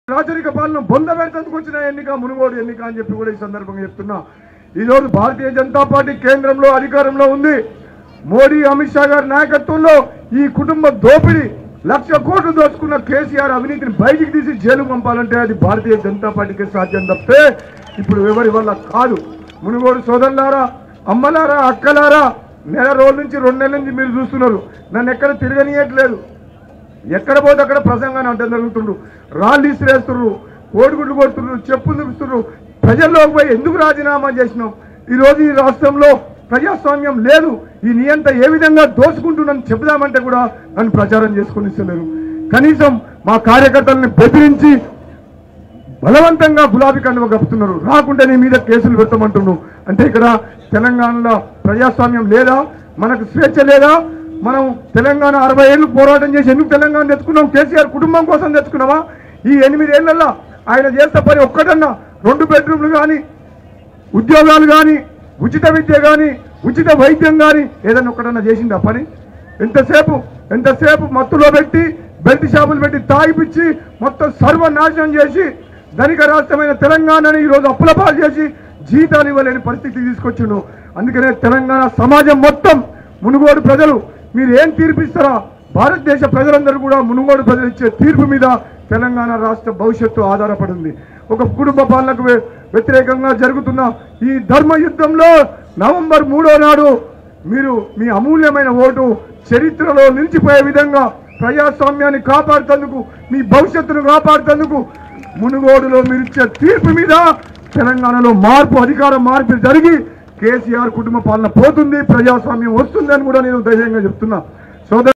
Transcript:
రాజరిక పాలన బొందబెట్టడానికి వచ్చిన ఎన్నిక మునుగోడు ఎన్నిక అని చెప్పి కూడా ఈ సందర్భంగా చెప్తున్నా ఈ రోజు భారతీయ జనతా పార్టీ కేంద్రంలో అధికారంలో ఉంది మోడీ అమిత్ షా గారి నాయకత్వంలో ఈ కుటుంబ దోపిడీ లక్ష కోట్లు దోచుకున్న కేసీఆర్ అవినీతిని బయటికి తీసి జైలు పంపాలంటే అది భారతీయ జనతా పార్టీకి సాధ్యం తప్పితే ఇప్పుడు ఎవరి వల్ల కాదు మునుగోడు సోదరులారా అమ్మలారా అక్కలారా నెల రోజుల నుంచి రెండు నెలల నుంచి మీరు చూస్తున్నారు నన్ను ఎక్కడ తిరగనీయట్లేదు ఎక్కడ పోతే అక్కడ ప్రసంగాన్ని అంటే జరుగుతుండ్రు రాళ్ళు ఇసిరేస్తున్నారు కోడిగుడ్లు కొడుతున్నారు చెప్పులు చూపిస్తున్నారు ప్రజల్లోకి పోయి ఎందుకు రాజీనామా చేసినాం ఈ రోజు ఈ రాష్ట్రంలో ప్రజాస్వామ్యం లేదు ఈ నియంత ఏ విధంగా దోచుకుంటున్నాను చెబుదామంటే కూడా నన్ను ప్రచారం చేసుకుని ఇస్తలేరు కనీసం మా కార్యకర్తల్ని బెదిరించి బలవంతంగా గులాబీ కండువ కప్పుతున్నారు రాకుంటే నీ మీద కేసులు పెట్టమంటున్నావు అంటే ఇక్కడ తెలంగాణలో ప్రజాస్వామ్యం లేదా మనకు స్వేచ్ఛ లేదా మనం తెలంగాణ అరవై ఏళ్ళు పోరాటం చేసి ఎందుకు తెలంగాణ తెచ్చుకున్నాం కేసీఆర్ కుటుంబం కోసం తెచ్చుకున్నావా ఈ ఎనిమిదేళ్లలో ఆయన చేస్తే పని ఒక్కటన్నా రెండు బెడ్రూమ్లు కానీ ఉద్యోగాలు కానీ ఉచిత విద్య కానీ ఉచిత వైద్యం కానీ ఏదైనా ఒకటన్నా చేసిందా పని ఎంతసేపు ఎంతసేపు మత్తులో పెట్టి బెల్ట్ షాపులు పెట్టి తాగిపిచ్చి మొత్తం సర్వనాశనం చేసి ధనిక రాష్ట్రమైన తెలంగాణని ఈరోజు అప్పుల పాలు చేసి జీతాలు ఇవ్వలేని పరిస్థితి తీసుకొచ్చిండు అందుకనే తెలంగాణ సమాజం మొత్తం మునుగోడు ప్రజలు మీరు ఏం తీర్పిస్తారా భారతదేశ ప్రజలందరూ కూడా మునుగోడు ప్రజలు ఇచ్చే తీర్పు మీద తెలంగాణ రాష్ట్ర భవిష్యత్తు ఆధారపడి ఉంది ఒక కుటుంబ పాలనకు వ్య- వ్యతిరేకంగా జరుగుతున్న ఈ ధర్మ యుద్ధంలో నవంబర్ మూడో నాడు మీరు మీ అమూల్యమైన ఓటు చరిత్రలో నిలిచిపోయే విధంగా ప్రజాస్వామ్యాన్ని కాపాడుతందుకు మీ భవిష్యత్తును కాపాడుతందుకు మునుగోడులో మీరు ఇచ్చే తీర్పు మీద తెలంగాణలో మార్పు అధికార మార్పు జరిగి కేసీఆర్ కుటుంబ పాలన పోతుంది ప్రజాస్వామ్యం వస్తుందని కూడా నేను ధైర్యంగా చెప్తున్నా సోదరు